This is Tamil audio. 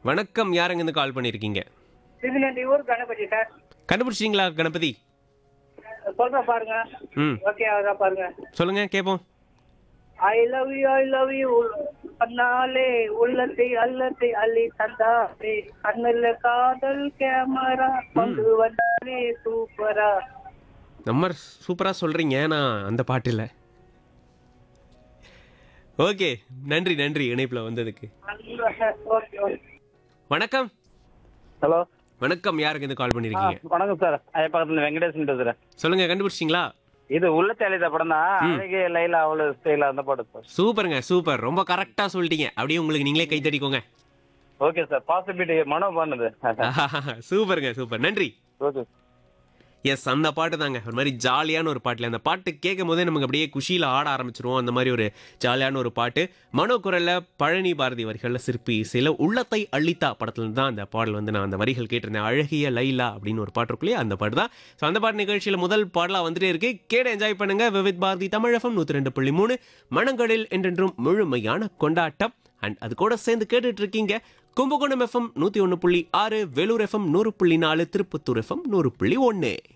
வணக்கம் யாருங்க இருந்து கால் பண்ணியிருக்கீங்க திருநெல்வேலி ஊர் கணபதி சார் கண்டுபிடிச்சிங்களா கணபதி சொல்றேன் பாருங்க ம் ஓகே அதான் பாருங்க சொல்லுங்க கேட்போம் I love you I love you பண்ணாலே உள்ளத்தை அல்லத்தை அள்ளி தந்தாலே கண்ணுல காதல் கேமரா கொண்டு வந்தாலே சூப்பரா நம்ம சூப்பராக சொல்கிறீங்க நான் அந்த பாட்டு இல்லை ஓகே நன்றி நன்றி இணைப்பில் வந்ததுக்கு ஓகே ஓகே வணக்கம் ஹலோ வணக்கம் யாருக்கு இருந்து கால் பண்ணியிருக்கீங்க வணக்கம் சார் பக்கத்துல வெங்கடேசன் பேசுறேன் சொல்லுங்க கண்டுபிடிச்சிங்களா இது உள்ள தேலித படம் தான் அழகே லைலா அவ்வளவு ஸ்டைல அந்த படம் சார் சூப்பருங்க சூப்பர் ரொம்ப கரெக்டாக சொல்லிட்டீங்க அப்படியே உங்களுக்கு நீங்களே கை தட்டிக்கோங்க ஓகே சார் பாசிபிலிட்டி மனோ பண்ணுது சூப்பருங்க சூப்பர் நன்றி ஓகே எஸ் அந்த பாட்டு தாங்க ஒரு மாதிரி ஜாலியான ஒரு பாட்டில் அந்த பாட்டு கேட்கும் போதே நமக்கு அப்படியே குஷியில் ஆட ஆரம்பிச்சிருவோம் அந்த மாதிரி ஒரு ஜாலியான ஒரு பாட்டு மனோ குரலில் பழனி பாரதி வரிகளில் சிற்பி சில உள்ளத்தை அள்ளித்தா படத்துல தான் அந்த பாடல் வந்து நான் அந்த வரிகள் கேட்டிருந்தேன் அழகிய லைலா அப்படின்னு ஒரு பாட்டு இருக்குல்லையே அந்த பாட்டு தான் ஸோ அந்த பாட்டு நிகழ்ச்சியில் முதல் பாடலாக வந்துட்டே இருக்கு கேட என்ஜாய் பண்ணுங்க விவித் பாரதி தமிழகம் நூற்றி ரெண்டு புள்ளி மூணு மனங்களில் என்றென்றும் முழுமையான கொண்டாட்டம் அண்ட் அது கூட சேர்ந்து கேட்டுட்டு இருக்கீங்க கும்பகோணம் எஃப்எம் நூற்றி ஒன்று புள்ளி ஆறு வேலூர் எஃப்எம் நூறு புள்ளி நாலு திருப்பத்தூர் எஃப்எம் நூறு புள்ளி ஒன்று